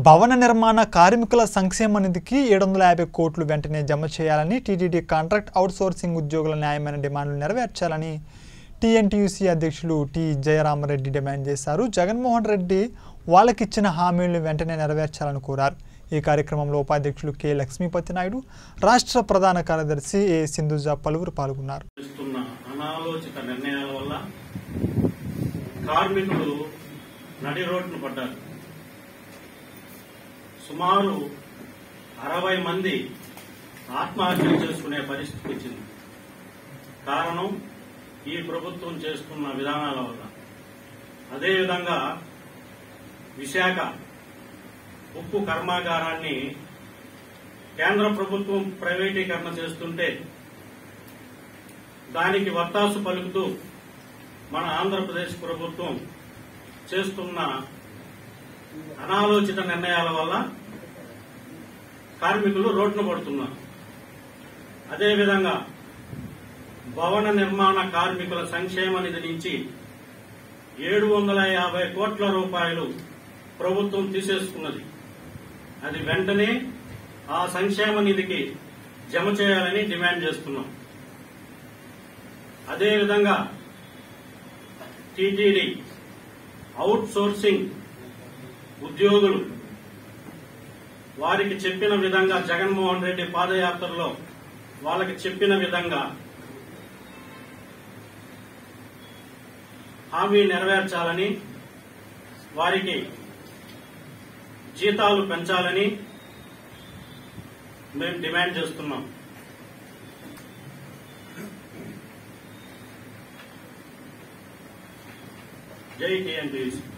భవన నిర్మాణ కార్మికుల సంక్షేమ నిధికి ఏడు వందల యాభై కోట్లు వెంటనే జమ చేయాలని టీటీడీ కాంట్రాక్ట్ అవుట్సోర్సింగ్ ఉద్యోగుల న్యాయమైన డిమాండ్లు నెరవేర్చాలని టీఎన్టీయూసీ అధ్యక్షులు టి జయరామరెడ్డి డిమాండ్ చేశారు జగన్మోహన్ రెడ్డి వాళ్ళకిచ్చిన హామీలను వెంటనే నెరవేర్చాలని కోరారు ఈ కార్యక్రమంలో ఉపాధ్యక్షులు కె లక్ష్మీపతి నాయుడు రాష్ట్ర ప్రధాన కార్యదర్శి ఏ సింధుజా పలువురు పాల్గొన్నారు చేస్తున్న అనాలోచిత నిర్ణయాల వల్ల కార్మికులు నడి రోడ్డును పడ్డారు సుమారు అరవై మంది ఆత్మహత్యలు చేసుకునే పరిస్థితి వచ్చింది కారణం ఈ ప్రభుత్వం చేస్తున్న విధానాల వల్ల అదేవిధంగా విశాఖ ఉక్కు కర్మాగారాన్ని కేంద్ర ప్రభుత్వం ప్రైవేటీకరణ చేస్తుంటే దానికి వత్తాసు పలుకుతూ మన ఆంధ్రప్రదేశ్ ప్రభుత్వం చేస్తున్న అనాలోచిత నిర్ణయాల వల్ల కార్మికులు రోడ్డున పడుతున్నారు అదేవిధంగా భవన నిర్మాణ కార్మికుల సంక్షేమ నిధి నుంచి ఏడు వందల యాభై కోట్ల రూపాయలు ప్రభుత్వం తీసేసుకున్నది అది వెంటనే ఆ సంక్షేమ నిధికి జమ చేయాలని డిమాండ్ చేస్తున్నాం అదేవిధంగా టీటీడీ అవుట్ సోర్సింగ్ ఉద్యోగులు వారికి చెప్పిన విధంగా జగన్మోహన్ రెడ్డి పాదయాత్రలో వాళ్ళకి చెప్పిన విధంగా హామీ నెరవేర్చాలని వారికి జీతాలు పెంచాలని మేము డిమాండ్ చేస్తున్నాం జై టీఎన్టీసీ